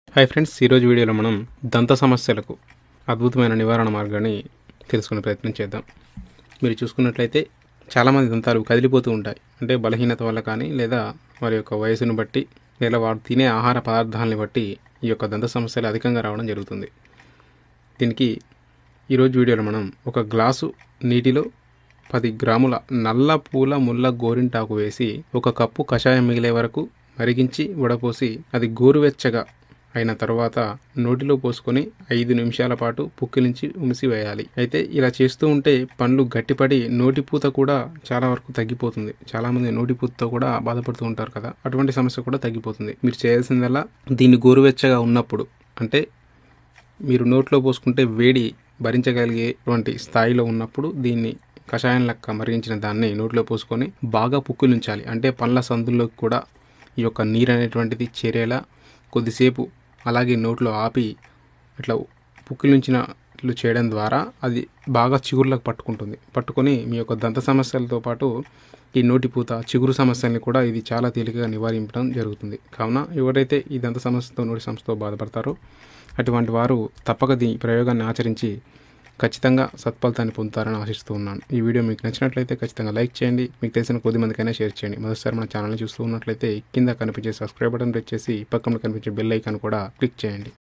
hi friends ఈరోజు వీడియోలో మనం దంత సమస్యలకు అద్భుతమైన నివారణ మార్గాన్ని తెలుసుకునే ప్రయత్నం చేద్దాం మీరు చూసుకున్నట్లయితే చాలామంది దంతాలు కదిలిపోతూ ఉంటాయి అంటే బలహీనత వల్ల కానీ లేదా వారి యొక్క వయసును బట్టి లేదా వారు తినే ఆహార పదార్థాలని బట్టి ఈ యొక్క దంత సమస్యలు అధికంగా రావడం జరుగుతుంది దీనికి ఈరోజు వీడియోలో మనం ఒక గ్లాసు నీటిలో పది గ్రాముల నల్ల పూల ముల్ల గోరింటాకు వేసి ఒక కప్పు కషాయం మిగిలే వరకు మరిగించి వడపోసి అది గోరువెచ్చగా అయిన తర్వాత నోటిలో పోసుకొని ఐదు నిమిషాల పాటు పుక్కిలించి ఉమిసివేయాలి అయితే ఇలా చేస్తూ ఉంటే పండ్లు గట్టిపడి నోటిపూత కూడా చాలా వరకు తగ్గిపోతుంది చాలా మంది నోటిపూతతో కూడా బాధపడుతూ ఉంటారు కదా అటువంటి సమస్య కూడా తగ్గిపోతుంది మీరు చేయాల్సిందల్లా దీన్ని గోరువెచ్చగా ఉన్నప్పుడు అంటే మీరు నోట్లో పోసుకుంటే వేడి భరించగలిగేటువంటి స్థాయిలో ఉన్నప్పుడు దీన్ని కషాయం లెక్క మరిగించిన దాన్ని నోట్లో పోసుకొని బాగా పుక్కిలించాలి అంటే పండ్ల సందుల్లోకి కూడా ఈ యొక్క నీరు అనేటువంటిది చేరేలా కొద్దిసేపు అలాగే నోట్లో ఆపి ఇట్లా పుక్కిలించినట్లు చేయడం ద్వారా అది బాగా చిగుర్లకు పట్టుకుంటుంది పట్టుకొని మీ యొక్క దంత సమస్యలతో పాటు ఈ నోటిపూత చిగురు సమస్యల్ని కూడా ఇది చాలా తేలికగా నివారించడం జరుగుతుంది కావున ఎవరైతే ఈ దంత సమస్యతో నోటి సమస్యతో బాధపడతారో అటువంటి వారు తప్పక దీని ప్రయోగాన్ని ఆచరించి ఖచ్చితంగా సత్ఫలితాన్ని పొందుతారని ఆశిస్తూ ఉన్నాను ఈ వీడియో మీకు నచ్చినట్లయితే ఖచ్చితంగా లైక్ చేయండి మీకు తెలిసిన కొద్ది మందికైనా షేర్ చేయండి మొదటిసారి మన ఛానల్ని చూస్తూ ఉన్నట్లయితే కింద కనిపించే సబ్స్క్రైబ్ బటన్ ప్రెస్ చేసి పక్కన కనిపించే బెల్ ఐకాన్ కూడా క్లిక్ చేయండి